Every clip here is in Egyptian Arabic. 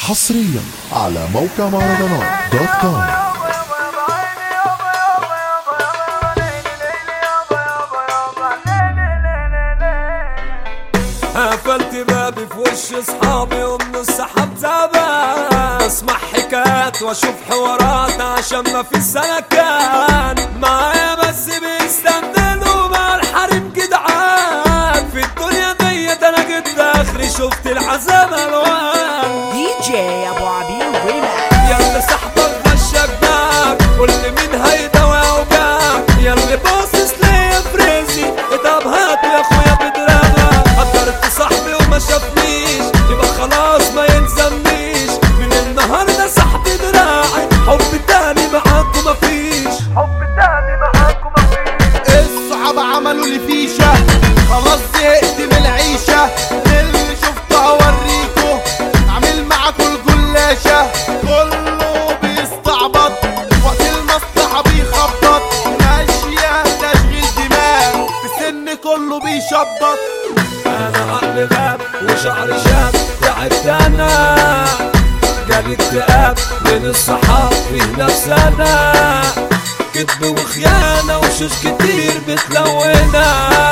حصريا على موقع مهرجانات دوت كوم قفلت بابي في وش اصحابي ومن السحاب تعبان اسمع حكايات واشوف حوارات عشان ما في سلكان معايا بس بيستندلوا مع الحريم جدعان في الدنيا ديت انا جبت اخري شفت العذاب الوان دي جي ابو عبير ريماكس يلا صاحبك غشك باك قول لي مين هيداوي اوجاك يلا باصص ليا فريزي طب هات يا اخويا بدراغك قدرت صاحبي وما شافنيش يبقى خلاص ما يلزمنيش من النهارده صاحبي دراعي حب تاني معاكم مفيش حب تاني معاكم مفيش الصحاب عملوا لي فيشة خلاص زهقت من العيشة اللي شفته هوريكو عامل معاكوا الجلاشة كله بيستعبط وقت المصلحة بيخبط ماشية تشغيل دماغ في سن كله بيشبط انا عقلي غاب وشعري شاب تعبت انا جالي اكتئاب من الصحاب في نفسنا كذب وخيانة وشوش كتير بتلونة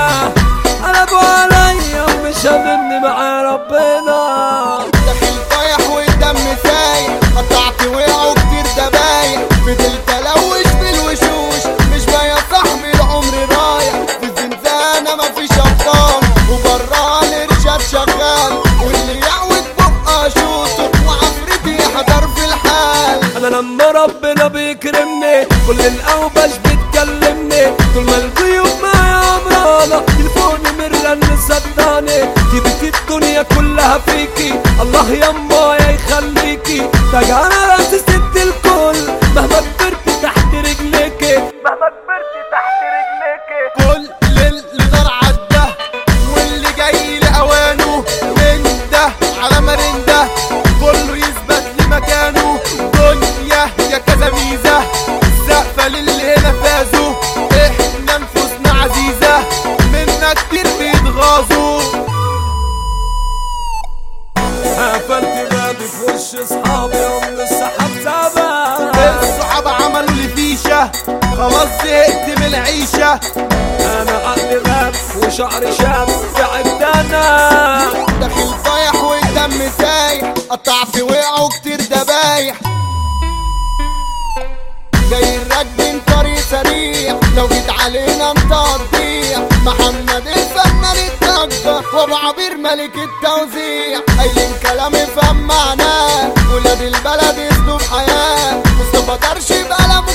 قلبوا عليا ومش هاممني مع ربنا داخل طايح والدم سايح قطعت وقعوا كتير دبايح فضلت الوش بالوشوش مش بايع صاحبي العمر رايح في الزنزانة مفيش ابطال وبرا الارشاد شغال واللي يعود بقى شوطه وعفرتي يحضر في الحال انا لما ربنا بيكرمني كل الاوبش بتكلمني طول ما الجيوب معايا عمرانة تليفوني مرن صدقني جبت الدنيا كلها فيكي الله يما يا يخليكي تاج على راس ست الكل مهما كبرت تحت رجليكي مهما كبرت تحت رجليكي كل اللي دار عدى واللي جاي لاوانه من ده على مرنده كله يثبت لمكانه دنيا يا كذا ميزه السقفه للي هنا فازوا احنا نفوسنا عزيزه منا كتير بيتغاظوا قفلت بابي في وش اصحابي ومن السحاب تعبان الصحاب عملوا لي فيشه خلاص زهقت من العيشه انا عقلي غاب وشعري شاب تعبت انا داخل طايح والدم سايح قطع في وقعوا كتير دبايح جاي الراكبين طريق سريع لو جيت علينا انت هتضيع محمد الفنان الضجة وابو عبير ملك التوزيع قايلين كلام يفهم معناه ولاد البلد اسلوب حياة مصطفى درش بقلم